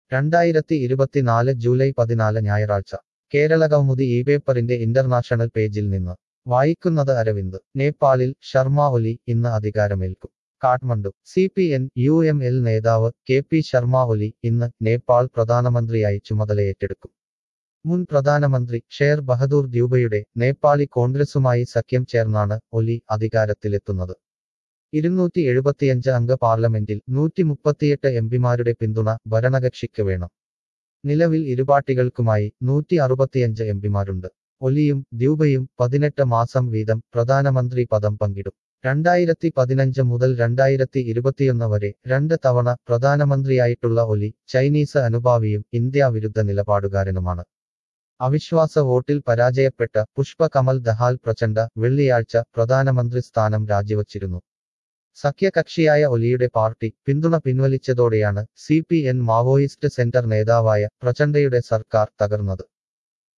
രണ്ടായിരത്തി ഇരുപത്തിനാല് ജൂലൈ പതിനാല് ഞായറാഴ്ച കേരള കൗമുദി ഈ പേപ്പറിന്റെ ഇന്റർനാഷണൽ പേജിൽ നിന്ന് വായിക്കുന്നത് അരവിന്ദ് നേപ്പാളിൽ ശർമ്മ ഒലി ഇന്ന് അധികാരമേൽക്കും Kathmandu C P N U M L നേതാവ് കെ പി ശർമ്മ ഒലി ഇന്ന് നേപ്പാൾ പ്രധാനമന്ത്രിയായി ചുമതലയേറ്റെടുക്കും മുൻ പ്രധാനമന്ത്രി ഷേർ ബഹദൂർ ദ്യൂബയുടെ നേപ്പാളി കോൺഗ്രസുമായി സഖ്യം ചേർന്നാണ് ഒലി അധികാരത്തിലെത്തുന്നത് ഇരുന്നൂറ്റി എഴുപത്തിയഞ്ച് അംഗ പാർലമെന്റിൽ നൂറ്റി മുപ്പത്തിയെട്ട് എംപിമാരുടെ പിന്തുണ ഭരണകക്ഷിക്ക് വേണം നിലവിൽ ഇരുപാർട്ടികൾക്കുമായി നൂറ്റി അറുപത്തിയഞ്ച് എംപിമാരുണ്ട് ഒലിയും ദ്യൂബയും പതിനെട്ട് മാസം വീതം പ്രധാനമന്ത്രി പദം പങ്കിടും രണ്ടായിരത്തി പതിനഞ്ച് മുതൽ രണ്ടായിരത്തി ഇരുപത്തിയൊന്ന് വരെ രണ്ട് തവണ പ്രധാനമന്ത്രിയായിട്ടുള്ള ഒലി ചൈനീസ് അനുഭാവിയും ഇന്ത്യ വിരുദ്ധ നിലപാടുകാരനുമാണ് അവിശ്വാസ വോട്ടിൽ പരാജയപ്പെട്ട പുഷ്പ കമൽ ദഹാൽ പ്രചണ്ഡ വെള്ളിയാഴ്ച പ്രധാനമന്ത്രി സ്ഥാനം രാജിവച്ചിരുന്നു സഖ്യകക്ഷിയായ ഒലിയുടെ പാർട്ടി പിന്തുണ പിൻവലിച്ചതോടെയാണ് C P N Maoist centre നേതാവായ പ്രചണ്ഡയുടെ സർക്കാർ തകർന്നത്